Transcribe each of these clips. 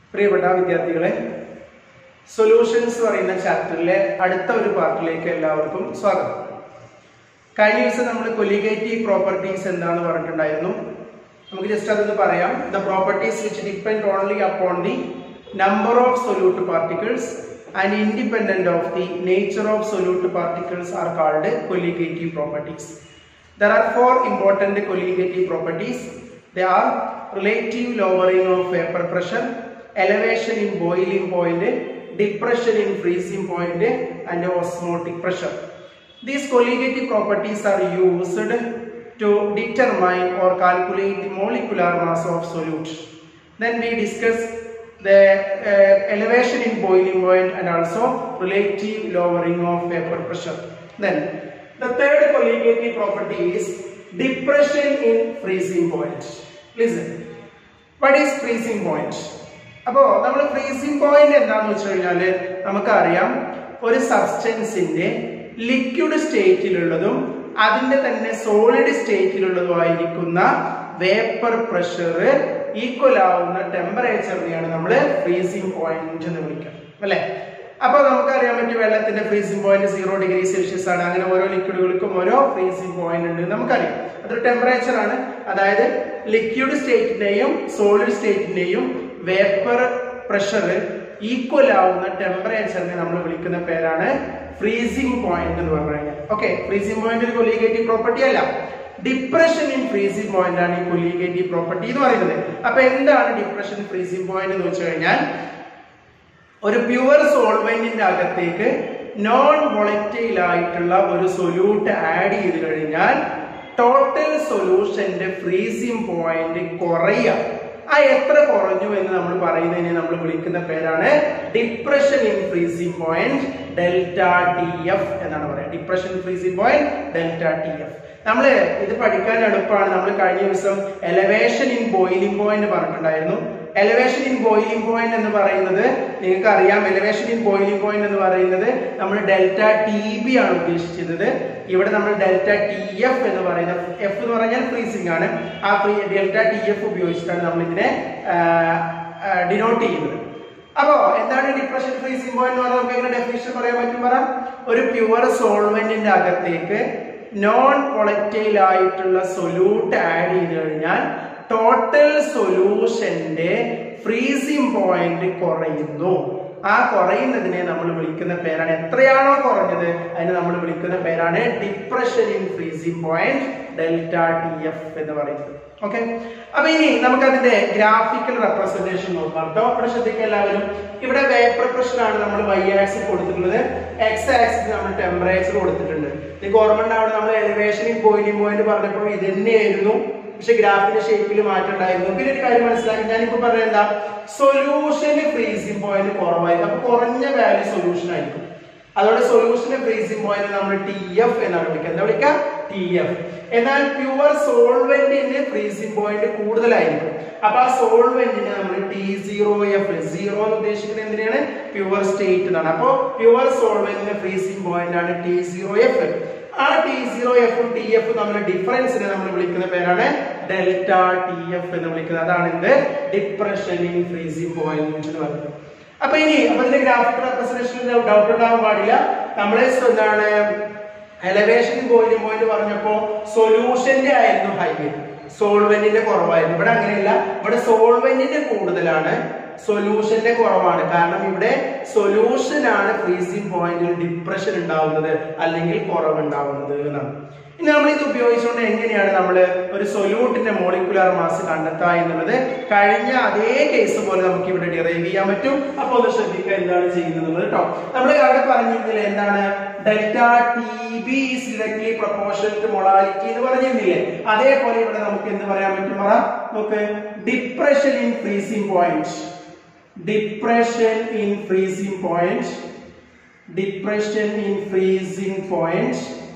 പ്രിയപ്പെട്ട വിദ്യാർത്ഥികളെ സൊല്യൂഷൻസ് പറയുന്ന ചാപ്റ്ററിലെ അടുത്ത ഒരു പാർട്ടിലേക്ക് എല്ലാവർക്കും സ്വാഗതം കഴിഞ്ഞ ദിവസം നമ്മൾ കൊലിഗേറ്റീവ് പ്രോപ്പർട്ടീസ് എന്താണെന്ന് പറഞ്ഞിട്ടുണ്ടായിരുന്നു നമുക്ക് ജസ്റ്റ് അതൊന്ന് പറയാം the properties which depend only upon the number of solute particles and independent of the nature of solute particles are called colligative properties There are four important colligative properties. They are relative lowering of vapor pressure, elevation in boiling point, depression in freezing point, and osmotic pressure. These colligative properties are used to determine or calculate the molecular mass of solute. Then we discuss the uh, elevation in boiling point and also relative lowering of vapor pressure. Then the third colligative property is depression in freezing point. Listen. What is freezing point? അപ്പോ നമ്മൾ freezing point എന്താന്ന് വെച്ച് കഴിഞ്ഞാല് നമുക്കറിയാം ഒരു സബ്സ്റ്റൻസിന്റെ liquid സ്റ്റേറ്റിലുള്ളതും അതിന്റെ തന്നെ സോളിഡ് സ്റ്റേറ്റിലുള്ളതുമായിരിക്കുന്ന വേപ്പർ പ്രഷർ ഈക്വൽ ആവുന്ന ടെമ്പറേച്ചറിനെയാണ് നമ്മൾ ഫ്രീസിംഗ് പോയിന്റ് എന്ന് വിളിക്കുന്നത് അല്ലെ അപ്പൊ നമുക്കറിയാൻ പറ്റും വെള്ളത്തിന്റെ freezing point zero degree Celsius ആണ് അങ്ങനെ ഓരോ ലിക്വിഡുകൾക്കും ഓരോ ഫ്രീസിംഗ് പോയിന്റ് ഉണ്ട് നമുക്കറിയാം അതൊരു ടെമ്പറേച്ചർ ആണ് അതായത് ലിക്വിഡ് സ്റ്റേറ്റിന്റെയും സോളിഡ് സ്റ്റേറ്റിന്റെയും വേപ്പർ പ്രഷർ ഈക്വൽ ആവുന്ന ടെമ്പറേച്ചറിനെ നമ്മൾ വിളിക്കുന്ന പേരാണ് ഫ്രീസിംഗ് പോയിന്റ് എന്ന് പറഞ്ഞു കഴിഞ്ഞാൽ ഓക്കെ ഫ്രീസിംഗ് പോയിന്റ് ഒരു കൊലീഗേറ്റീവ് പ്രോപ്പർട്ടി അല്ല ഡിപ്രഷൻ ഇൻ ഫ്രീസിംഗ് പോയിന്റ് ആണ് ഈ കൊലീഗേറ്റീവ് പ്രോപ്പർട്ടി എന്ന് പറയുന്നത് അപ്പൊ എന്താണ് ഡിപ്രഷൻ ഫ്രീസിംഗ് പോയിന്റ് എന്ന് വെച്ച് കഴിഞ്ഞാൽ ഒരു പ്യുവർ സോൾവെന്റിന്റെ അകത്തേക്ക് നോൺ വൊളറ്റൈൽ ആയിട്ടുള്ള ഒരു സൊല്യൂട്ട് ആഡ് ചെയ്ത് കഴിഞ്ഞാൽ ടോട്ടൽ സൊല്യൂഷന്റെ ഫ്രീസിംഗ് പോയിന്റ് കുറയുക ആ എത്ര കുറഞ്ഞു എന്ന് നമ്മൾ പറയുന്നതിനെ നമ്മൾ വിളിക്കുന്ന പേരാണ് depression in freezing point delta T F എന്നാണ് പറയുക depression freezing point delta T F നമ്മൾ ഇത് പഠിക്കാൻ എളുപ്പമാണ് നമ്മൾ കഴിഞ്ഞ ദിവസം എലവേഷൻ ഇൻ ബോയിലിംഗ് പോയിന്റ് പറഞ്ഞിട്ടുണ്ടായിരുന്നു എലവേഷൻ ഇൻ ബോയിലിംഗ് പോയിന്റ് എന്ന് പറയുന്നത് നിങ്ങൾക്ക് അറിയാം എലവേഷൻ ഇൻ ബോയിലിംഗ് പോയിന്റ് എന്ന് പറയുന്നത് നമ്മൾ ഡെൽറ്റ ടി ബി ആണ് ഉദ്ദേശിച്ചിരുന്നത് ഇവിടെ നമ്മൾ ഡെൽറ്റ ടി എഫ് എന്ന് പറയുന്ന എഫ് എന്ന് പറഞ്ഞാൽ ഫ്രീസിംഗ് ആണ് ആ ഫ്രീ ഡെൽറ്റ ടി എഫ് ഉപയോഗിച്ചിട്ടാണ് നമ്മൾ ഇതിനെ ഡിനോട്ട് ചെയ്യുന്നത് അപ്പോ എന്താണ് ഡിപ്രഷൻ ഫ്രീസിംഗ് പോയിന്റ് എന്ന് പറഞ്ഞാൽ നമുക്ക് എങ്ങനെ ഡെഫിനിഷൻ പറയാൻ പറ്റും പറ ഒരു പ്യുവർ സോൾവെന്റിന്റെ അകത്തേക്ക് നോൺ വൊളറ്റൈൽ ആയിട്ടുള്ള സൊല്യൂട്ട് ആഡ് ചെയ്ത് കഴിഞ്ഞാൽ ടോട്ടൽ സൊല്യൂഷന്റെ ഫ്രീസിംഗ് പോയിന്റ് കുറയുന്നു ആ കുറയുന്നതിനെ നമ്മൾ വിളിക്കുന്ന പേരാണ് എത്രയാണോ കുറഞ്ഞത് അതിന് നമ്മൾ വിളിക്കുന്ന പേരാണ് depression in freezing point delta T F എന്ന് പറയുന്നത് ഓക്കെ അപ്പൊ ഇനി നമുക്ക് അതിന്റെ ഗ്രാഫിക്കൽ റെപ്രസെന്റേഷൻ നോക്കാം കേട്ടോ ഇവിടെ ശ്രദ്ധിക്കുക എല്ലാവരും ഇവിടെ വേപ്പർ പ്രഷർ ആണ് നമ്മൾ വൈ ആക്സിൽ കൊടുത്തിട്ടുള്ളത് എക്സ് ആക്സിൽ നമ്മൾ ടെമ്പറേച്ചർ കൊടുത്തിട്ടുണ്ട് നിങ്ങൾക്ക് ഓർമ്മ ഉണ്ടാവണം നമ്മൾ എലിവേഷൻ ഇൻ ബോയിലിംഗ് പോയിന്റ് പറഞ്ഞപ്പോൾ ഇത് തന്നെയായിരുന്നു പക്ഷെ ഗ്രാഫിന്റെ ഷേപ്പിൽ മാറ്റം ഉണ്ടായിരുന്നു പിന്നെ ഒരു കാര്യം മനസ്സിലാക്കി ഞാനിപ്പോ പറഞ്ഞ എന്താ സൊല്യൂഷന് ഫ്രീസിംഗ് പോയിന്റ് കുറവായിരിക്കും അപ്പൊ കുറഞ്ഞ വാല്യൂ സൊല്യൂഷൻ ആയിരിക്കും അതോടെ സൊല്യൂഷന് ഫ്രീസിംഗ് പോയിന്റ് നമ്മൾ ടി എഫ് എന്നാണ് വിളിക്കുക എന്താ വിളിക്കുക ടി എഫ് എന്നാൽ പ്യുവർ സോൾവെന്റിന് ഫ്രീസിംഗ് പോയിന്റ് കൂടുതലായിരിക്കും അപ്പൊ ആ സോൾവെന്റിന് നമ്മൾ ടി സീറോ എഫ് സീറോ എന്ന് ഉദ്ദേശിക്കുന്നത് എന്തിനാണ് പ്യുവർ സ്റ്റേറ്റ് എന്നാണ് അപ്പോ പ്യുവർ സോൾവെന്റിന് ഫ്രീസിംഗ് പോയിന്റ് ആണ് ടി സീറോ എഫ് ആ ടി സീറോ എഫും ടി എഫും തമ്മിലുള്ള ഡിഫറൻസിനെ നമ്മൾ വിളിക്കുന്ന പേരാണ് ഡെൽറ്റ ടി എഫ് എന്ന് വിളിക്കുന്നത് അതാണ് എന്ത് ഡിപ്രഷൻ ഇൻ ഫ്രീസിംഗ് പോയിന്റ് എന്ന് പറയുന്നത് അപ്പൊ ഇനി അപ്പൊ ഇതിന്റെ ഗ്രാഫിക്കൽ റെപ്രസെന്റേഷനിൽ ഡൗട്ട് ഉണ്ടാവാൻ പാടില്ല നമ്മളെ എന്താണ് എലവേഷൻ ബോയിലിംഗ് പോയിന്റ് പറഞ്ഞപ്പോ സൊല്യൂഷന്റെ ആയിരുന്നു ഹൈവേ സോൾവെന്റിന്റെ കുറവായിരുന്നു ഇവിടെ അങ്ങനെയല്ല ഇവിടെ സോൾവെന്റിന്റെ കൂടുതലാണ് സൊല്യൂഷന്റെ കുറവാണ് കാരണം ഇവിടെ സൊല്യൂഷൻ ആണ് ഫ്രീസിംഗ് പോയിന്റിൽ ഡിപ്രഷൻ ഉണ്ടാവുന്നത് അല്ലെങ്കിൽ കുറവുണ്ടാവുന്നത് എന്നാണ് ഇനി നമ്മൾ ഇത് ഉപയോഗിച്ചുകൊണ്ട് എങ്ങനെയാണ് നമ്മൾ ഒരു സൊല്യൂട്ടിന്റെ മോളിക്കുലാർ മാസ് കണ്ടെത്തുക എന്നുള്ളത് കഴിഞ്ഞ അതേ കേസ് പോലെ നമുക്ക് ഇവിടെ ഡിറൈവ് ചെയ്യാൻ പറ്റും അപ്പോൾ ഒന്ന് ശ്രദ്ധിക്കുക എന്താണ് ചെയ്യുന്നത് കേട്ടോ നമ്മൾ അവിടെ പറഞ്ഞിരുന്നില്ല എന്താണ് delta T B is directly proportional to molality എന്ന് പറഞ്ഞിരുന്നില്ലേ അതേപോലെ ഇവിടെ നമുക്ക് എന്ത് പറയാൻ പറ്റും പറ നമുക്ക് depression in freezing point depression in freezing point depression in freezing point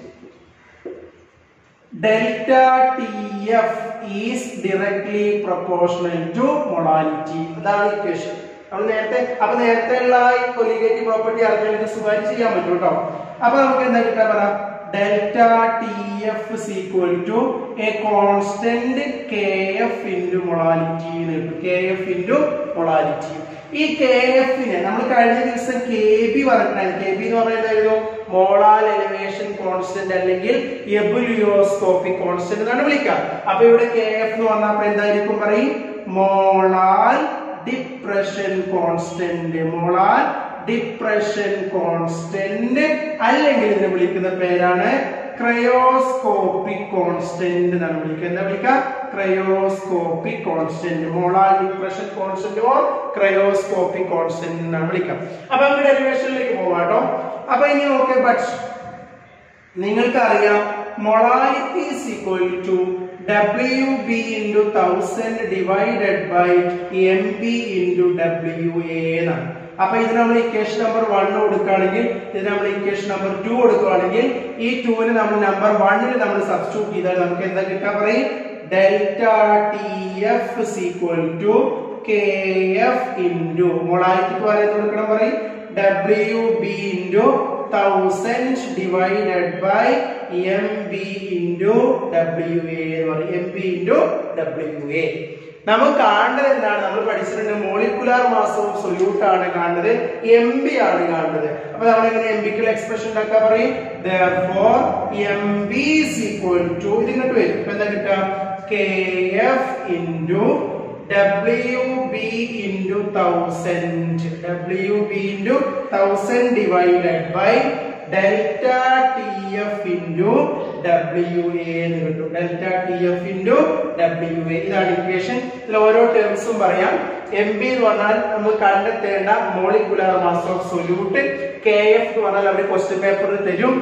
delta tf is directly proportional to molality അതാണ് ഇക്വേഷൻ നമ്മൾ നേരത്തെ അപ്പൊ നേരത്തെ ഉള്ള ഈ കൊലിഗേറ്റീവ് പ്രോപ്പർട്ടി ആൾക്കാർക്ക് സുഖമായിട്ട് ചെയ്യാൻ പറ്റും കേട്ടോ അപ്പൊ നമുക്ക് എന്താ കിട്ടാൻ പറ delta T F equal to a constant K F into molality K F into molality ഈ കെ എഫിനെ നമ്മൾ കഴിഞ്ഞ ദിവസം കെ ബി പറഞ്ഞിട്ടുണ്ടായിരുന്നു കെ ബി എന്ന് പറയുന്നതായിരുന്നു മോളാൽ എലിവേഷൻ കോൺസ്റ്റന്റ് അല്ലെങ്കിൽ എബുലിയോസ്കോപ്പിക് കോൺസ്റ്റന്റ് എന്നാണ് വിളിക്കുക അപ്പൊ ഇവിടെ കെ എഫ് എന്ന് പറഞ്ഞപ്പോ എന്തായിരിക്കും പറയും molal depression constant molal depression constant അല്ലെങ്കിൽ ഇതിനെ വിളിക്കുന്ന പേരാണ് ക്രയോസ്കോപ്പിക് കോൺസ്റ്റന്റ് എന്നാണ് വിളിക്കുക എന്താ വിളിക്കുക cryoscopic constant molar depression constant or cryoscopic constant എന്നാണ് വിളിക്കുക അപ്പൊ നമുക്ക് ഡെറിവേഷനിലേക്ക് പോവാട്ടോ അപ്പൊ ഇനി ഓക്കെ ബട്ട് നിങ്ങൾക്കറിയാം molarity is equal to W B into thousand divided by M B into W A എന്നാണ് അപ്പൊ ഇതിന് നമ്മൾ ഇക്വേഷൻ നമ്പർ വൺ കൊടുക്കുകയാണെങ്കിൽ ഇതിന് നമ്മൾ ഇക്വേഷൻ നമ്പർ ടു കൊടുക്കുകയാണെങ്കിൽ ഈ ടൂവിന് നമ്മൾ നമ്പർ വണ്ണിൽ നമ്മൾ സബ്സ്റ്റിറ്റ്യൂട്ട് ചെയ്താൽ നമുക്ക് എന്താ കിട്ടാൻ പറയും delta T F equal to K F into മൊളാരിറ്റിക്ക് പറയുന്നത് കൊടുക്കണം പറയും W B into thousand divided by M B into W A എന്ന് പറയും M B into W A നമുക്ക് കാണേണ്ടത് എന്താണ് നമ്മൾ പഠിച്ചിട്ടുണ്ട് മോളിക്കുലാർ മാസ് ഓഫ് സൊല്യൂട്ട് ആണ് കാണുന്നത് എം ബി ആണ് കാണുന്നത് അപ്പൊ നമ്മൾ എങ്ങനെ എം ബിക്കുള്ള എക്സ്പ്രഷൻ ഉണ്ടാക്കാൻ പറയും therefore M B is equal to ഇത് ഇങ്ങോട്ട് വരും ഇപ്പൊ എന്താ കിട്ടുക K F into W B into thousand W B into thousand divided by delta T F into W A എന്ന് കിട്ടും delta T F into W A ഇതാണ് equation ഇതിൽ ഓരോ ടേംസും പറയാം എം ബി എന്ന് പറഞ്ഞാൽ നമ്മൾ കണ്ടെത്തേണ്ട molecular mass of solute K F എന്ന് പറഞ്ഞാൽ അവർ ക്വസ്റ്റ്യൻ പേപ്പറിൽ തരും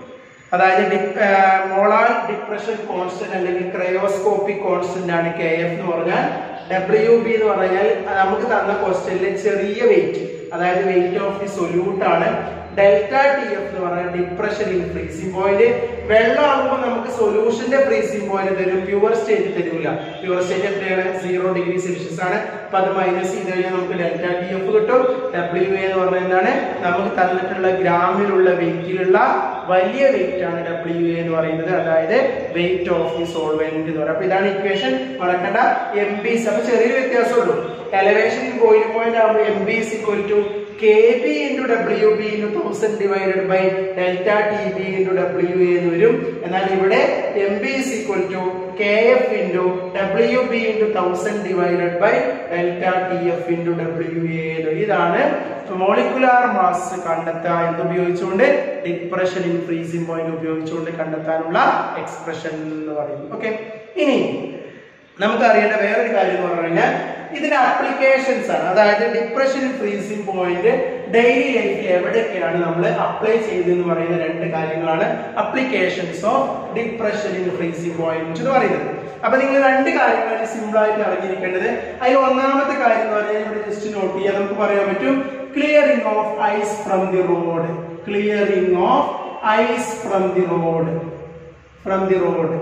അതായത് മോളാർ ഡിപ്രഷൻ കോൺസ്റ്റന്റ് അല്ലെങ്കിൽ ക്രയോസ്കോപ്പിക് കോൺസ്റ്റന്റ് ആണ് കെ എഫ് എന്ന് പറഞ്ഞാൽ ഡബ്ല്യു ബി എന്ന് പറഞ്ഞാൽ നമുക്ക് തന്ന ക്വസ്റ്റ്യനിലെ ചെറിയ വെയിറ്റ് അതായത് വെയിറ്റ് ഓഫ് ദി സൊല്യൂട്ട് ആണ് ഡെൽറ്റ ടി എഫ് എന്ന് പറഞ്ഞാൽ ഡിപ്രഷൻ ഇൻ ഫ്രീസിംഗ് പോയിന്റ് വെള്ളം ആകുമ്പോൾ നമുക്ക് സൊല്യൂഷന്റെ ഫ്രീസിംഗ് പോയിന്റ് തരും പ്യുവർ സ്റ്റേറ്റ് തരൂല പ്യുവർ സ്റ്റേറ്റ് എത്രയാണ് സീറോ ഡിഗ്രി സെൽഷ്യസ് ആണ് അപ്പൊ അത് മൈനസ് ചെയ്ത് കഴിഞ്ഞാൽ നമുക്ക് ഡെൽറ്റ ടി എഫ് കിട്ടും ഡബ്ല്യു എ എന്ന് പറഞ്ഞാൽ എന്താണ് നമുക്ക് തന്നിട്ടുള്ള ഗ്രാമിലുള്ള വെയിറ്റിലുള്ള വലിയ വെയിറ്റ് ആണ് ഡബ്ല്യു എ എന്ന് പറയുന്നത് അതായത് വെയിറ്റ് ഓഫ് ദി സോൾവെന്റ് എന്ന് പറയുന്നത് അപ്പൊ ഇതാണ് ഇക്വേഷൻ മറക്കണ്ട എം ബി അപ്പൊ ചെറിയൊരു വ്യത്യാസമുള്ളൂ എലവേഷൻ ബോയിലിംഗ് പോയിന്റ് ആകുമ്പോൾ M B is equal to K B into W B into thousand divided by delta T B into W A എന്ന് വരും എന്നാൽ ഇവിടെ M B is equal to K F into W B into thousand divided by delta T F into W A എന്ന് ഇതാണ് molecular mass കണ്ടെത്തുക എന്തുപയോഗിച്ചുകൊണ്ട് depression in freezing point ഉപയോഗിച്ചുകൊണ്ട് കണ്ടെത്താനുള്ള എക്സ്പ്രഷൻ എന്ന് പറയുന്നു ഓക്കെ ഇനി നമുക്ക് അറിയേണ്ട വേറൊരു കാര്യം എന്ന് പറഞ്ഞു കഴിഞ്ഞാൽ ഇതിന്റെ അപ്ലിക്കേഷൻസ് ആണ് അതായത് ഡിപ്രഷൻ ഫ്രീസിംഗ് പോയിന്റ് ഡെയിലി ലൈഫിൽ എവിടെയൊക്കെയാണ് നമ്മൾ അപ്ലൈ ചെയ്തതെന്ന് പറയുന്ന രണ്ട് കാര്യങ്ങളാണ് applications of depression in freezing point എന്ന് പറയുന്നത് അപ്പൊ നിങ്ങൾ രണ്ട് കാര്യങ്ങളാണ് സിമ്പിൾ ആയിട്ട് അറിഞ്ഞിരിക്കേണ്ടത് അതിൽ ഒന്നാമത്തെ കാര്യം എന്ന് പറഞ്ഞാൽ ഇവിടെ ജസ്റ്റ് നോട്ട് ചെയ്യാൻ നമുക്ക് പറയാൻ പറ്റും clearing of ice from the road clearing of ice from the road from the road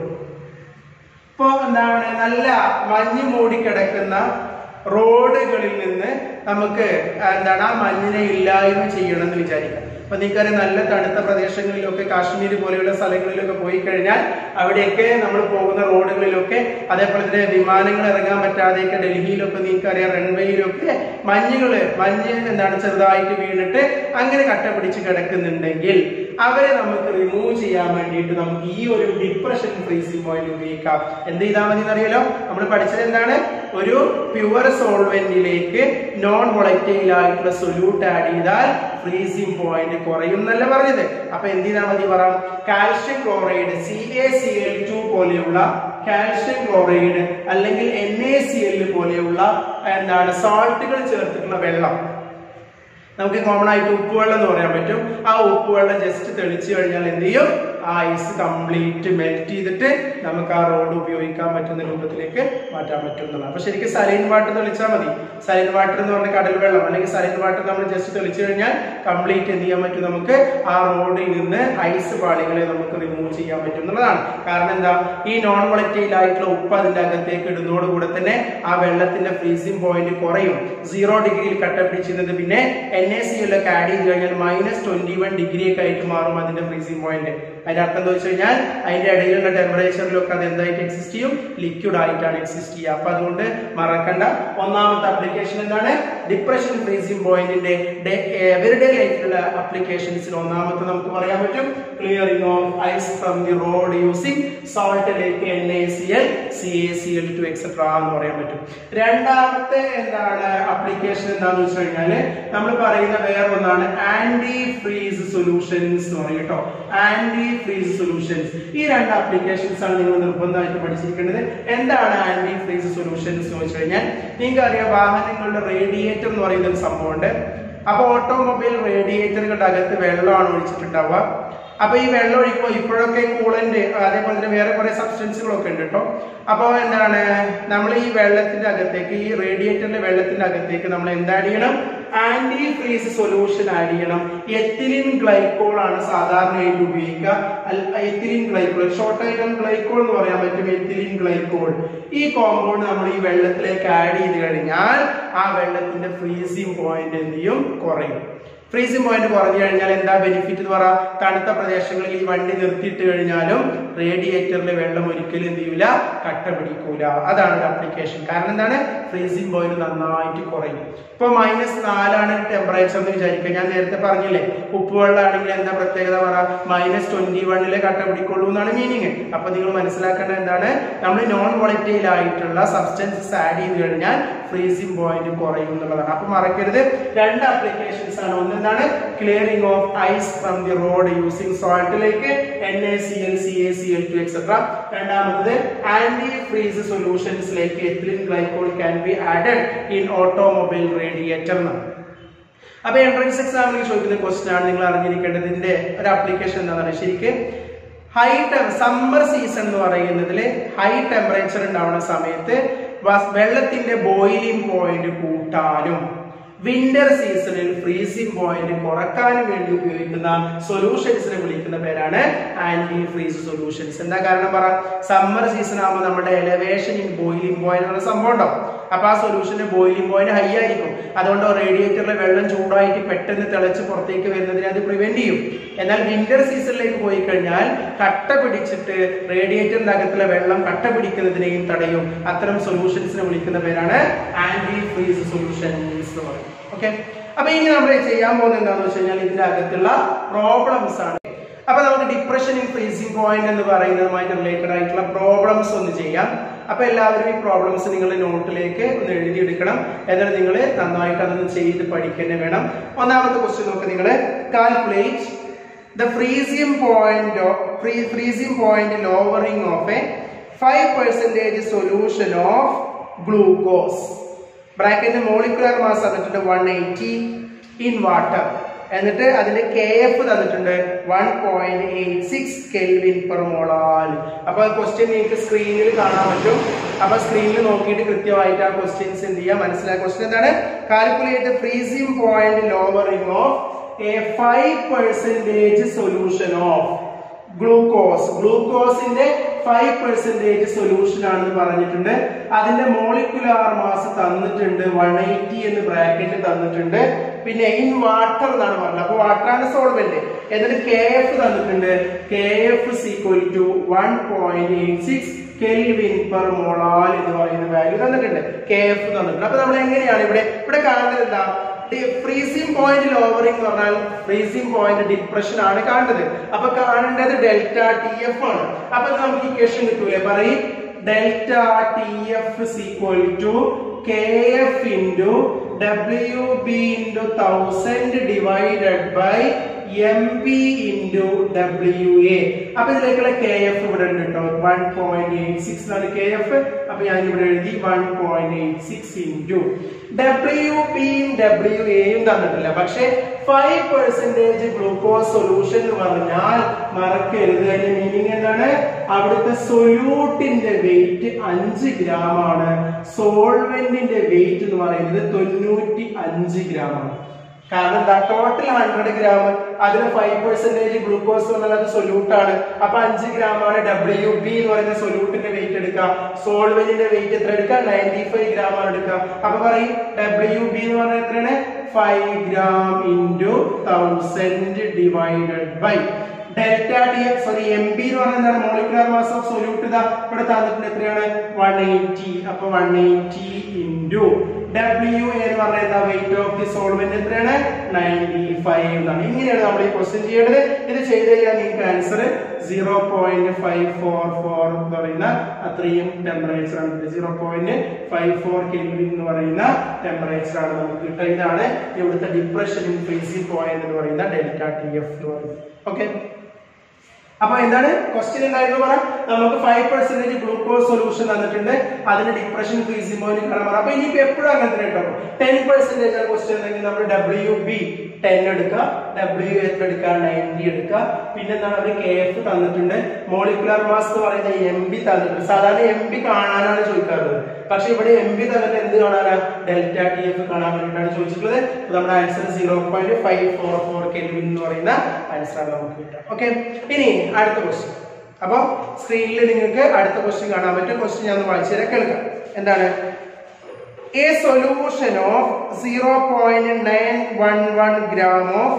ഇപ്പോ എന്താണ് നല്ല മഞ്ഞ് മൂടിക്കിടക്കുന്ന റോഡുകളിൽ നിന്ന് നമുക്ക് എന്താണ് ആ മഞ്ഞിനെ ഇല്ലായ്മ ചെയ്യണം എന്ന് വിചാരിക്കാം അപ്പൊ നിങ്ങൾക്കറിയാം നല്ല തണുത്ത പ്രദേശങ്ങളിലൊക്കെ കാശ്മീർ പോലെയുള്ള സ്ഥലങ്ങളിലൊക്കെ പോയി കഴിഞ്ഞാൽ അവിടെയൊക്കെ നമ്മൾ പോകുന്ന റോഡുകളിലൊക്കെ അതേപോലെ തന്നെ വിമാനങ്ങൾ ഇറങ്ങാൻ പറ്റാതെയൊക്കെ ഡൽഹിയിലൊക്കെ നിങ്ങൾക്കറിയാം റൺവേയിലൊക്കെ മഞ്ഞുകള് മഞ്ഞ് എന്താണ് ചെറുതായിട്ട് വീണിട്ട് അങ്ങനെ കട്ട പിടിച്ച് കിടക്കുന്നുണ്ടെങ്കിൽ അവരെ നമുക്ക് റിമൂവ് ചെയ്യാൻ വേണ്ടിയിട്ട് നമുക്ക് ഈ ഒരു ഡിപ്രഷൻ ഫ്രീസിംഗ് പോയിന്റ് ഉപയോഗിക്കാം എന്ത് ചെയ്താൽ മതി എന്നറിയാലോ നമ്മൾ പഠിച്ചത് എന്താണ് ഒരു പ്യുവർ സോൾവെന്റിലേക്ക് നോൺ വൊളറ്റൈൽ ആയിട്ടുള്ള സൊല്യൂട്ട് ആഡ് ചെയ്താൽ ഫ്രീസിംഗ് പോയിന്റ് കുറയും എന്നല്ല പറഞ്ഞത് അപ്പൊ എന്ത് ചെയ്താൽ മതി പറയാം calcium chloride C A C L two പോലെയുള്ള കാൽഷ്യം ക്ലോറൈഡ് അല്ലെങ്കിൽ എൻ എ സി എൽ പോലെയുള്ള എന്താണ് സാൾട്ടുകൾ ചേർത്തിട്ടുള്ള വെള്ളം നമുക്ക് കോമൺ ആയിട്ട് ഉപ്പുവെള്ളം എന്ന് പറയാൻ പറ്റും ആ ഉപ്പുവെള്ളം ജസ്റ്റ് തെളിച്ചു കഴിഞ്ഞാൽ എന്ത് ചെയ്യും ആ ഐസ് കംപ്ലീറ്റ് മെൽറ്റ് ചെയ്തിട്ട് നമുക്ക് ആ റോഡ് ഉപയോഗിക്കാൻ പറ്റുന്ന രൂപത്തിലേക്ക് മാറ്റാൻ പറ്റും എന്നുള്ളത് അപ്പൊ ശരിക്കും സലൈൻ വാട്ടർ തെളിച്ചാൽ മതി സലൈൻ വാട്ടർ എന്ന് പറഞ്ഞ കടൽ വെള്ളം അല്ലെങ്കിൽ സലൈൻ വാട്ടർ നമ്മൾ ജസ്റ്റ് തെളിച്ചു കഴിഞ്ഞാൽ കംപ്ലീറ്റ് എന്ത് ചെയ്യാൻ പറ്റും നമുക്ക് ആ റോഡിൽ നിന്ന് ഐസ് പാളികളെ നമുക്ക് റിമൂവ് ചെയ്യാൻ പറ്റും എന്നുള്ളതാണ് കാരണം എന്താ ഈ നോൺ വൊളറ്റൈൽ ആയിട്ടുള്ള ഉപ്പ് അതിന്റെ അകത്തേക്ക് ഇടുന്നതോടുകൂടെ തന്നെ ആ വെള്ളത്തിന്റെ ഫ്രീസിംഗ് പോയിന്റ് കുറയും സീറോ ഡിഗ്രിയിൽ കട്ട പിടിച്ചിരുന്നത് പിന്നെ എൻ എ സി ഒക്കെ ആഡ് ചെയ്ത് കഴിഞ്ഞാൽ മൈനസ് ട്വന്റി വൺ ഡിഗ്രി ഒക്കെ ആയിട്ട് മാറും അതിന്റെ ഫ്രീസിംഗ് പോയിന്റ് അതിന്റെ അർത്ഥം എന്താ വെച്ച് കഴിഞ്ഞാൽ അതിന്റെ ഇടയിലുള്ള ടെമ്പറേച്ചറിലൊക്കെ അത് എന്തായിട്ട് എക്സിസ്റ്റ് ചെയ്യും ലിക്വിഡ് ആയിട്ടാണ് എക്സിസ്റ്റ് ചെയ്യുക അപ്പൊ അതുകൊണ്ട് മറക്കണ്ട ഒന്നാമത്തെ ആപ്ലിക്കേഷൻ എന്താണ് ഡിപ്രഷൻ ഫ്രീസിംഗ് പോയിന്റിന്റെ എവരിഡേ ലൈഫിലുള്ള ആപ്ലിക്കേഷൻസിൽ ഒന്നാമത്തെ നമുക്ക് പറയാൻ പറ്റും clearing of ice from the road using salt ലേക്ക് N A C L C A C L two etcetera എന്ന് പറയാൻ പറ്റും രണ്ടാമത്തെ എന്താണ് ആപ്ലിക്കേഷൻ എന്താന്ന് വെച്ച് കഴിഞ്ഞാല് നമ്മൾ പറയുന്ന വേറെ ഒന്നാണ് ആന്റി ഫ്രീസ് സൊല്യൂഷൻസ് എന്ന് പറയും കേട്ടോ ആന്റി ഫ്രീസ് സൊല്യൂഷൻസ് ഈ രണ്ട് ആപ്ലിക്കേഷൻസ് ആണ് നിങ്ങൾ നിർബന്ധമായിട്ട് പഠിച്ചിരിക്കേണ്ടത് എന്താണ് ആന്റി ഫ്രീസ് സൊല്യൂഷൻസ് എന്ന് വെച്ച് കഴിഞ്ഞാൽ നിങ്ങൾക്ക് അറിയാം വാഹനങ്ങളുടെ റേഡിയേറ്റർ എന്ന് പറയുന്ന ഒരു സംഭവമുണ്ട് അപ്പൊ ഓട്ടോമൊബൈൽ റേഡിയേറ്ററുകളുടെ അകത്ത് വെള്ളമാണ് ഒഴിച്ചിട്ടുണ്ടാവുക അപ്പൊ ഈ വെള്ളം ഒഴിക്കുമ്പോൾ ഇപ്പോഴൊക്കെ കൂളന്റ് അതേപോലെ തന്നെ വേറെ കുറെ സബ്സ്റ്റൻസുകളൊക്കെ ഉണ്ട് കേട്ടോ അപ്പോൾ എന്താണ് നമ്മൾ ഈ വെള്ളത്തിന്റെ അകത്തേക്ക് ഈ റേഡിയേറ്ററിന്റെ വെള്ളത്തിന്റെ അകത്തേക്ക് നമ്മൾ എന്താ ആഡ് ചെയ്യണം ആന്റി ഫ്രീസ് സൊല്യൂഷൻ ആഡ് ചെയ്യണം എത്തിലിൻ ഗ്ലൈക്കോൾ ആണ് സാധാരണയായിട്ട് ഉപയോഗിക്കുക ethylene glycol short item glycol എന്ന് പറയാൻ പറ്റും എത്തിലിൻ ഗ്ലൈക്കോൾ ഈ കോമ്പൗണ്ട് നമ്മൾ ഈ വെള്ളത്തിലേക്ക് ആഡ് ചെയ്ത് കഴിഞ്ഞാൽ ആ വെള്ളത്തിന്റെ ഫ്രീസിംഗ് പോയിന്റ് എന്ത് ചെയ്യും കുറയും ഫ്രീസിംഗ് പോയിന്റ് കുറഞ്ഞു കഴിഞ്ഞാൽ എന്താ ബെനിഫിറ്റ് എന്ന് പറ തണുത്ത പ്രദേശങ്ങളിൽ ഈ വണ്ടി നിർത്തിയിട്ട് കഴിഞ്ഞാലും റേഡിയേറ്ററിൽ വെള്ളം ഒരിക്കലും എന്ത് ചെയ്യൂല കട്ട പിടിക്കൂല അതാണ് ഒരു അപ്ലിക്കേഷൻ കാരണം എന്താണ് ഫ്രീസിംഗ് പോയിന്റ് നന്നായിട്ട് കുറയും ഇപ്പൊ മൈനസ് നാലാണ് ടെമ്പറേച്ചർ എന്ന് വിചാരിക്കുക ഞാൻ നേരത്തെ പറഞ്ഞില്ലേ ഉപ്പുവെള്ളമാണെങ്കിൽ എന്താ പ്രത്യേകത പറ മൈനസ് ട്വന്റി വണ്ണിലെ കട്ട പിടിക്കുള്ളൂ എന്നാണ് മീനിങ് അപ്പൊ നിങ്ങൾ മനസ്സിലാക്കേണ്ടത് എന്താണ് നമ്മൾ നോൺ വോളറ്റൈൽ ആയിട്ടുള്ള സബ്സ്റ്റൻസസ് ആഡ് ചെയ്ത് കഴിഞ്ഞാൽ ഫ്രീസിംഗ് പോയിന്റ് കുറയും എന്നുള്ളതാണ് അപ്പൊ മറക്കരുത് രണ്ട് ആപ്ലിക്കേഷൻസ് ആണ് ഒന്ന് എന്താണ് clearing of ice from the road using സോൾട്ടിലേക്ക് N A C L C A C L two etcetera രണ്ടാമത്തത് ആന്റി ഫ്രീസ് സൊല്യൂഷൻസിലേക്ക് ethylene glycol can be added in automobile radiator എന്നാണ് അപ്പൊ എൻട്രൻസ് എക്സാമിന് ചോദിക്കുന്ന ക്വസ്റ്റൻ ആണ് നിങ്ങൾ അറിഞ്ഞിരിക്കേണ്ടത് ഇതിന്റെ ഒരു ആപ്ലിക്കേഷൻ എന്താണ് ശരിക്കും ഹൈ സമ്മർ സീസൺ എന്ന് പറയുന്നതിൽ ഹൈ ടെമ്പറേച്ചർ ഉണ്ടാവുന്ന സമയത്ത് വസ്- വെള്ളത്തിന്റെ ബോയിലിംഗ് പോയിന്റ് കൂട്ടാനും വിന്റർ സീസണിൽ ഫ്രീസിംഗ് പോയിന്റ് കുറക്കാനും വേണ്ടി ഉപയോഗിക്കുന്ന സൊല്യൂഷൻസിനെ വിളിക്കുന്ന പേരാണ് ആന്റി ഫ്രീസ് സൊല്യൂഷൻസ് എന്താ കാരണം പറ സമ്മർ സീസൺ ആകുമ്പോൾ നമ്മുടെ എലവേഷൻ ഇൻ ബോയിലിംഗ് പോയിന്റ് എന്ന സംഭവം ഉണ്ടാവും അപ്പൊ ആ സൊല്യൂഷന്റെ ബോയിലിംഗ് പോയിന്റ് ഹൈ ആയിരിക്കും അതുകൊണ്ട് റേഡിയേറ്ററിലെ വെള്ളം ചൂടായിട്ട് പെട്ടെന്ന് തിളച്ച് പുറത്തേക്ക് വരുന്നതിനെ അത് പ്രിവെന്റ് ചെയ്യും എന്നാൽ വിന്റർ സീസണിലേക്ക് പോയി കഴിഞ്ഞാൽ കട്ട പിടിച്ചിട്ട് റേഡിയേറ്ററിന്റെ അകത്തുള്ള വെള്ളം കട്ട പിടിക്കുന്നതിനെയും തടയും അത്തരം സൊല്യൂഷൻസിനെ വിളിക്കുന്ന പേരാണ് ആന്റി ഫ്രീസ് സൊല്യൂഷൻസ് എന്ന് പറയും ഓക്കെ അപ്പൊ ഇനി നമ്മൾ ചെയ്യാൻ പോകുന്നത് എന്താണെന്ന് വെച്ച് കഴിഞ്ഞാൽ ഇതിന്റെ അകത്തുള്ള പ്രോബ്ലംസ് ആണ് അപ്പൊ നമുക്ക് ഡിപ്രഷൻ ഇൻ ഫ്രീസിംഗ് പോയിന്റ് എന്ന് പറയുന്നതുമായിട്ട് റിലേറ്റഡ് ആയിട്ടുള്ള പ്രോബ്ലംസ് ഒന്ന് ചെയ്യാം അപ്പൊ എല്ലാവരും ഈ പ്രോബ്ലംസ് നിങ്ങൾ നോട്ടിലേക്ക് ഒന്ന് എഴുതിയെടുക്കണം എന്നിട്ട് നിങ്ങൾ നന്നായിട്ട് അതൊന്ന് ചെയ്ത് പഠിക്കുക വേണം ഒന്നാമത്തെ ക്വസ്റ്റ്യൻ നോക്ക് നിങ്ങൾ calculate the freezing point of free, freezing point lowering of a 5 percentage solution of glucose ബ്രാക്കറ്റിന്റെ മോളിക്കുലർ മാസ് തന്നിട്ടുണ്ട് വൺ എയ്റ്റി ഇൻ വാട്ടർ എന്നിട്ട് അതിന്റെ കെ എഫ് തന്നിട്ടുണ്ട് one point eight six kelvin per molal അപ്പൊ question നിങ്ങൾക്ക് സ്ക്രീനിൽ കാണാൻ പറ്റും അപ്പൊ സ്ക്രീനിൽ നോക്കിയിട്ട് കൃത്യമായിട്ട് ആ ക്വസ്റ്റ്യൻസ് എന്ത് ചെയ്യുക മനസ്സിലാക്കുക ക്വസ്റ്റ്യൻ എന്താണ് calculate freezing point lowering of a 5 percentage solution of glucose ഗ്ലൂക്കോസിന്റെ ഫൈവ് പെർസെന്റേജ് സൊല്യൂഷൻ ആണെന്ന് പറഞ്ഞിട്ടുണ്ട് അതിന്റെ മോളിക്കുലാർ മാസ് തന്നിട്ടുണ്ട് വൺ എയ്റ്റി എന്ന് ബ്രാക്കറ്റ് തന്നിട്ടുണ്ട് പിന്നെ ഇൻ വാട്ടർ എന്നാണ് പറഞ്ഞത് അപ്പൊ വാട്ടർ ആണ് സോൾവെന്റ് എന്നിട്ട് കെ എഫ് തന്നിട്ടുണ്ട് K F is equal to one point eight six kelvin per molal എന്ന് പറയുന്ന വാല്യൂ തന്നിട്ടുണ്ട് കെ എഫ് തന്നിട്ടുണ്ട് അപ്പൊ നമ്മൾ എങ്ങനെയാണ് ഇവിടെ ഇവിടെ കാണുന്നത് എന്താ ഫ്രീസിംഗ് പോയിന്റ് ലോവറിംഗ് എന്ന് പറഞ്ഞാൽ ഫ്രീസിംഗ് പോയിന്റ് ഡിപ്രഷൻ ആണ് കാണുന്നത് അപ്പൊ കാണേണ്ടത് ഡെൽറ്റ ടി എഫ് ആണ് അപ്പൊ ഇത് നമുക്ക് ഇക്വേഷൻ കിട്ടൂലേ പറയും delta T F equal to K F into W B into thousand divided by M B into W A അപ്പൊ ഇതിലേക്കുള്ള കെ എഫ് ഇവിടെ ഉണ്ട് കേട്ടോ വൺ പോയിന്റ് എയ്റ്റ് സിക്സ് ആണ് കെ എഫ് അപ്പൊ ഞാൻ ഇവിടെ എഴുതി one point eight six into W പിയും ഡബ്ല്യു എയും തന്നിട്ടില്ല പക്ഷെ ഫൈവ് പെർസെന്റേജ് ഗ്ലൂക്കോസ് സൊല്യൂഷൻ എന്ന് പറഞ്ഞാൽ മറക്കരുത് അതിന്റെ മീനിങ് എന്താണ് അവിടുത്തെ സൊല്യൂട്ടിന്റെ വെയിറ്റ് അഞ്ച് ഗ്രാം ആണ് സോൾവെന്റിന്റെ വെയിറ്റ് എന്ന് പറയുന്നത് തൊണ്ണൂറ്റി അഞ്ച് ഗ്രാം ആണ് കാരണം എന്താ ടോട്ടൽ ഹൺഡ്രഡ് ഗ്രാം അതിൽ ഫൈവ് പെർസെന്റേജ് ഗ്ലൂക്കോസ് എന്നാൽ അത് സൊല്യൂട്ട് ആണ് അപ്പൊ അഞ്ച് ഗ്രാം ആണ് ഡബ്ല്യു ബി എന്ന് പറയുന്ന സൊല്യൂട്ടിന്റെ വെയിറ്റ് എടുക്കുക സോൾവെന്റിന്റെ വെയിറ്റ് എത്ര എടുക്കുക നയൻറ്റി ഫൈവ് ഗ്രാം ആണ് എടുക്കുക അപ്പൊ പറയും ഡബ്ല്യു ബി എന്ന് പറഞ്ഞാൽ എത്രയാണ് five gram into thousand divided by delta T sorry M B എന്ന് പറഞ്ഞാൽ എന്താണ് മോളിക്കുലർ മാസ് ഓഫ് സൊല്യൂട്ട് ഇതാ ഇവിടെ തന്നിട്ടുണ്ട് എത്രയാണ് വൺ എയ്റ്റി അപ്പൊ വൺ എയ്റ്റി ഇൻറ്റു ഡബ്ല്യു എന്ന് പറഞ്ഞാൽ എന്താ വെയിറ്റ് ഓഫ് ദി സോൾവെന്റ് എത്രയാണ് നയൻറ്റി ഫൈവ് എന്നാണ് ഇങ്ങനെയാണ് നമ്മൾ ഈ ക്വസ്റ്റ്യൻ ചെയ്യേണ്ടത് ഇത് ചെയ്ത് കഴിഞ്ഞാൽ നിങ്ങൾക്ക് answer zero point five four four എന്ന് പറയുന്ന അത്രയും ടെമ്പറേച്ചർ ആണ് zero point five four kelvin എന്ന് പറയുന്ന ടെമ്പറേച്ചർ ആണ് നമുക്ക് കിട്ടുക ഇതാണ് ഇവിടുത്തെ ഡിപ്രഷൻ ഇൻ ഫ്രീസിംഗ് പോയിന്റ് എന്ന് പറയുന്ന ഡെൽറ്റ ടി എഫ് എന്ന് പറയുന്നത് ഓക്കെ അപ്പൊ എന്താണ് ക്വസ്റ്റ്യൻ എന്തായിരുന്നു പറ നമുക്ക് ഫൈവ് പെർസെന്റേജ് ഗ്ലൂക്കോസ് സൊല്യൂഷൻ തന്നിട്ടുണ്ട് അതിന് ഡിപ്രഷൻ ഫ്രീസിംഗ് പോയിന്റ് കാണാൻ പറ അപ്പൊ ഇനിയിപ്പോ എപ്പോഴും അങ്ങനെ തന്നെ കേട്ടോ ടെൻ പെർസെന്റേജ് ആണ് ക്വസ്റ്റ്യൻ ഉണ്ടെങ്കിൽ നമ്മൾ ഡബ്ല്യു ബി ടെൻ എടുക്കുക ഡബ്ല്യു എത്ര എടുക്കുക നയൻറ്റി എടുക്കുക പിന്നെ എന്താണ് അവർ കെ എഫ് തന്നിട്ടുണ്ട് മോളിക്കുലർ മാസ് എന്ന് പറയുന്ന എം ബി തന്നിട്ടുണ്ട് സാധാരണ എം ബി കാണാനാണ് ചോദിക്കാറുള്ളത് പക്ഷെ ഇവിടെ എം ബി തന്നിട്ട് എന്ത് കാണാനാ ഡെൽറ്റ ടി എഫ് കാണാൻ വേണ്ടിയിട്ടാണ് ചോദിച്ചിട്ടുള്ളത് അപ്പൊ നമ്മുടെ answer zero point five four four kelvin എന്ന് പറയുന്ന ആൻസർ ആണ് നമുക്ക് കിട്ടുക ഓക്കെ ഇനി അടുത്ത ക്വസ്റ്റ്യൻ അപ്പൊ സ്ക്രീനിൽ നിങ്ങൾക്ക് അടുത്ത ക്വസ്റ്റ്യൻ കാണാൻ പറ്റും ക്വസ്റ്റ്യൻ ഞാൻ ഒന്ന് വായിച്ചു തരാം കേൾക്കാം എന്താണ് a solution of 0.911 gram of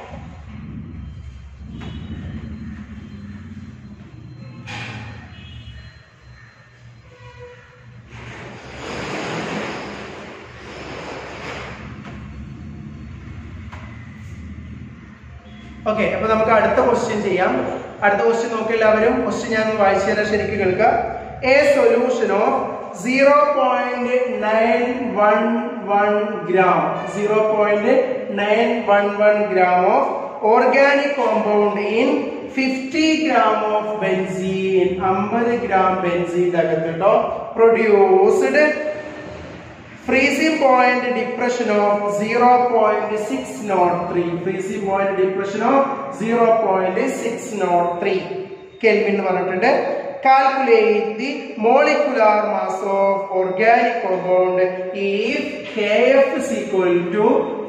okay അപ്പൊ നമുക്ക് അടുത്ത ക്വസ്റ്റ്യൻ ചെയ്യാം അടുത്ത ക്വസ്റ്റ്യൻ നോക്കി എല്ലാവരും ക്വസ്റ്റ്യൻ ഞാൻ ഒന്ന് വായിച്ചു തരാം ശരിക്കും കേൾക്കുക a solution of zero point nine one one gram zero point nine one one gram of organic compound in fifty gram of benzene അമ്പത് ഗ്രാം ബെൻസീൻ അകത്ത് കേട്ടോ produced freezing point depression of 0.603 freezing point depression of 0.603 kelvin എന്ന് പറഞ്ഞിട്ടുണ്ട് calculate the molecular mass of organic compound if kf is equal to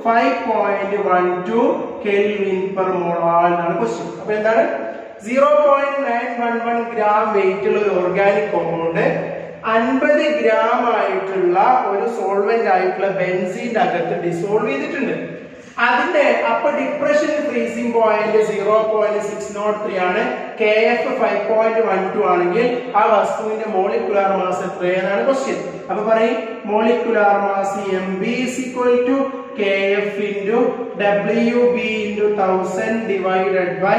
5.12 kelvin per molar എന്നാണ് question അപ്പൊ എന്താണ് zero point nine one one gram weight ഉള്ള ഒരു organic compound അൻപത് gram ആയിട്ടുള്ള ഒരു സോൾവെന്റ് ആയിട്ടുള്ള ബെൻസീന്റെ അകത്ത് ഡിസോൾവ് ചെയ്തിട്ടുണ്ട് അതിന്റെ അപ്പൊ depression freezing point zero point six nought three ആണ് K F five point one two ആണെങ്കിൽ ആ വസ്തുവിന്റെ മോളിക്കുലാർ മാസ് എത്രയെന്നാണ് ക്വസ്റ്റ്യൻ അപ്പൊ പറയും molecular mass M B is equal to K F into W B into thousand divided by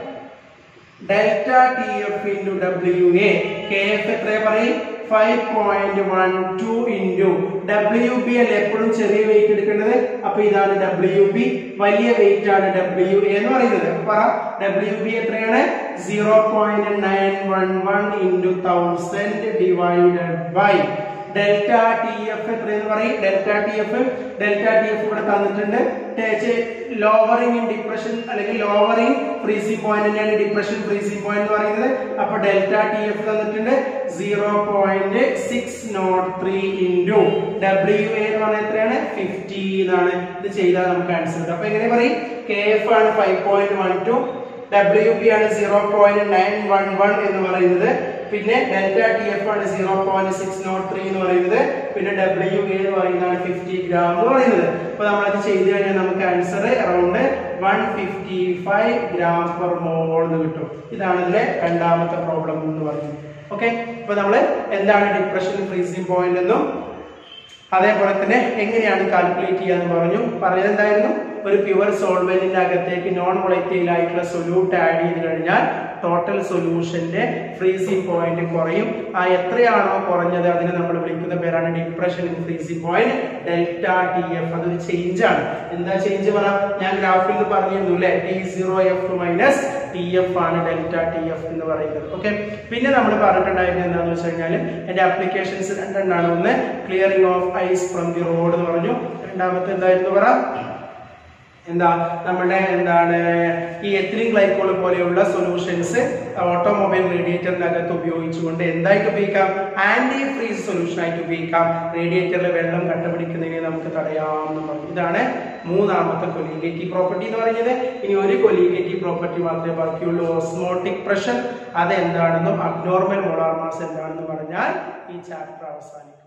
delta T F into W A K F എത്ര പറയും five point one two into W B അല്ല എപ്പോഴും ചെറിയ weight എടുക്കേണ്ടത് അപ്പൊ ഇതാണ് W B വലിയ weight ആണ് ഡബ്ല്യു എ എന്ന് പറയുന്നത് അപ്പൊ പറ ഡബ്ല്യു ബി എത്രയാണ് zero point nine one one into thousand divided by delta T F എത്രയെന്ന് പറയും delta T F delta T F ഇവിടെ തന്നിട്ടുണ്ട് ലോവറിംഗ് ഇൻ ഡിപ്രഷൻ അല്ലെങ്കിൽ ലോവറിംഗ് ഫ്രീസിംഗ് പോയിന്റ് തന്നെയാണ് ഡിപ്രഷൻ ഫ്രീസിംഗ് പോയിന്റ് എന്ന് പറയുന്നത് അപ്പൊ ഡെൽറ്റ ടി എഫ് തന്നിട്ടുണ്ട് zero point six nought three into W A എന്ന് പറഞ്ഞാൽ എത്രയാണ് ഫിഫ്റ്റി എന്നാണ് ഇത് ചെയ്താൽ നമുക്ക് ആൻസർ കിട്ടും അപ്പൊ എങ്ങനെ പറയും കെ എഫ് ആണ് five point one two W P ആണ് zero point nine one one എന്ന് പറയുന്നത് പിന്നെ ഡെൽറ്റ ടി എഫ് ആണ് zero point six nought three എന്ന് പറയുന്നത് പിന്നെ ഡബ്ല്യു എ എന്ന് പറയുന്നതാണ് ഫിഫ്റ്റി ഗ്രാം എന്ന് പറയുന്നത് അപ്പൊ നമ്മളത് ചെയ്ത് കഴിഞ്ഞാൽ നമുക്ക് answer around one fifty five gram per mole എന്ന് കിട്ടും ഇതാണ് ഇതിലെ രണ്ടാമത്തെ പ്രോബ്ലം എന്ന് പറയുന്നത് ഓക്കെ അപ്പൊ നമ്മൾ എന്താണ് ഡിപ്രഷൻ ഫ്രീസിംഗ് പോയിന്റ് എന്നും അതേപോലെ തന്നെ എങ്ങനെയാണ് കാൽക്കുലേറ്റ് ചെയ്യാന്ന് പറഞ്ഞു പറഞ്ഞത് എന്തായിരുന്നു ഒരു പ്യുവർ സോൾവെന്റിന്റെ അകത്തേക്ക് നോൺ വൊളറ്റൈൽ ആയിട്ടുള്ള സൊല്യൂട്ട് ആഡ് ചെയ്ത് കഴിഞ്ഞാൽ ടോട്ടൽ സൊല്യൂഷന്റെ ഫ്രീസിംഗ് പോയിന്റ് കുറയും ആ എത്രയാണോ കുറഞ്ഞത് അതിനെ നമ്മൾ വിളിക്കുന്ന പേരാണ് depression in freezing point delta T F അതൊരു ചേഞ്ച് ആണ് എന്താ ചേഞ്ച് പറ ഞാൻ ഗ്രാഫിൽ നിന്ന് പറഞ്ഞിരുന്നു അല്ലെ T zero F minus T F ആണ് ഡെൽറ്റ ടി എഫ് എന്ന് പറയുന്നത് ഓക്കെ പിന്നെ നമ്മൾ പറഞ്ഞിട്ടുണ്ടായിരുന്നത് എന്താണെന്ന് വെച്ച് കഴിഞ്ഞാൽ എന്റെ ആപ്ലിക്കേഷൻസ് രണ്ടെണ്ണമാണ് ഒന്ന് clearing of ice from the road എന്ന് പറഞ്ഞു രണ്ടാമത്തെ എന്തായിരുന്നു പറ എന്താ നമ്മുടെ എന്താണ് ഈ എത്തിലിൻ ഗ്ലൈക്കോൾ പോലെയുള്ള സൊല്യൂഷൻസ് ഓട്ടോമൊബൈൽ റേഡിയേറ്ററിനകത്ത് ഉപയോഗിച്ചുകൊണ്ട് എന്തായിട്ട് ഉപയോഗിക്കാം ആന്റി ഫ്രീസ് സൊല്യൂഷൻ ആയിട്ട് ഉപയോഗിക്കാം റേഡിയേറ്ററിൽ വെള്ളം കണ്ടുപിടിക്കുന്നതിനെ നമുക്ക് തടയാം എന്ന് പറഞ്ഞു ഇതാണ് മൂന്നാമത്തെ കൊലീഗേറ്റീവ് പ്രോപ്പർട്ടി എന്ന് പറയുന്നത് ഇനി ഒരു കൊലീഗേറ്റീവ് പ്രോപ്പർട്ടി മാത്രമേ ബാക്കിയുള്ളൂ ഓസ്മോട്ടിക് പ്രഷർ അതെന്താണെന്നും അബ്നോർമൽ മോളാർ മാസ് എന്താണെന്ന് പറഞ്ഞാൽ ഈ ചാപ്റ്റർ അവസാനിക്കും